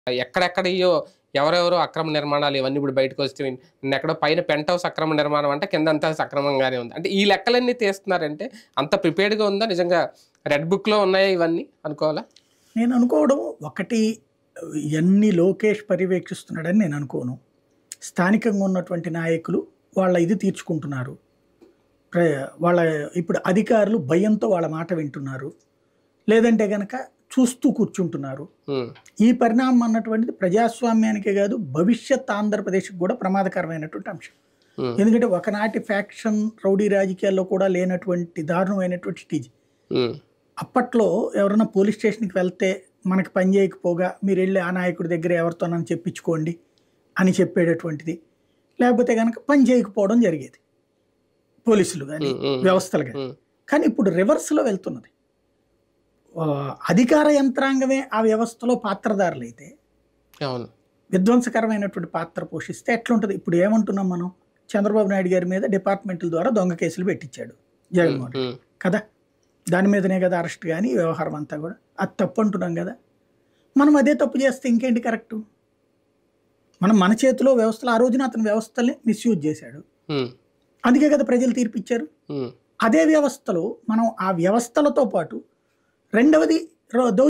ఎక్కడెక్కడయ్యో ఎవరెవరో అక్రమ నిర్మాణాలు ఇవన్నీ ఇప్పుడు బయటకు వస్తే నిన్న ఎక్కడో పైన పెంట్ హౌస్ అక్రమ నిర్మాణం అంటే కింద అంతా సక్రమంగానే ఉంది అంటే ఈ లెక్కలన్నీ తీస్తున్నారంటే అంత ప్రిపేర్డ్గా ఉందా నిజంగా రెడ్ బుక్లో ఉన్నాయా ఇవన్నీ అనుకోవాలా నేను అనుకోవడం ఒకటి ఎన్ని లోకేష్ పర్యవేక్షిస్తున్నాడని నేను అనుకోను స్థానికంగా ఉన్నటువంటి నాయకులు వాళ్ళ ఇది తీర్చుకుంటున్నారు ప్ర- వాళ్ళ ఇప్పుడు అధికారులు భయంతో వాళ్ళ మాట వింటున్నారు లేదంటే గనక చూస్తూ కూర్చుంటున్నారు ఉమ్, ఈ పరిణామం అన్నటువంటిది ప్రజాస్వామ్యానికే కాదు భవిష్యత్ ఆంధ్రప్రదేశ్కి కూడా ప్రమాదకరమైనటువంటి అంశం ఉమ్, ఎందుకంటే ఒకనాటి ఫ్యాక్షన్ రౌడీ రాజకీయాల్లో కూడా లేనటువంటి దారుణమైనటువంటి స్టేజ్ ఉమ్, అప్పట్లో ఎవరైనా పోలీస్ స్టేషన్కి వెళ్తే మనకి పని చేయకపోగా మీరు వెళ్ళి ఆ నాయకుడి దగ్గర ఎవరితోనని చెప్పించుకోండి అని చెప్పేటటువంటిది లేకపోతే కనుక పని చేయకపోవడం జరిగేది పోలీసులు కానీ ఉమ్, ఉమ్, వ్యవస్థలు కానీ ఉమ్, కానీ ఇప్పుడు రివర్స్లో వెళ్తున్నది ఆ, అధికార యంత్రాంగమే ఆ వ్యవస్థలో పాత్రదారులు అయితే అవును విధ్వంసకరమైనటువంటి పాత్ర పోషిస్తే ఎట్లుంటుంది ఇప్పుడు ఏమంటున్నాం మనం చంద్రబాబు నాయుడు గారి మీద డిపార్ట్మెంట్ల ద్వారా దొంగ కేసులు పెట్టించాడు జగన్మోహన్ రెడ్డి. ఉమ్, కదా దాని మీదనే కదా అరెస్ట్ కానీ ఈ వ్యవహారం అంతా కూడా అది తప్పు అంటున్నాం కదా మనం అదే తప్పు చేస్తే ఇంకేంటి కరెక్టు మనం మన చేతిలో వ్యవస్థలు ఆ రోజున అతని వ్యవస్థల్ని మిస్యూజ్ చేశాడు ఉమ్, అందుకే కదా ప్రజలు తీర్పిచ్చారు ఉమ్. అదే వ్యవస్థలో మనం ఆ వ్యవస్థలతో పాటు రెండవది రో-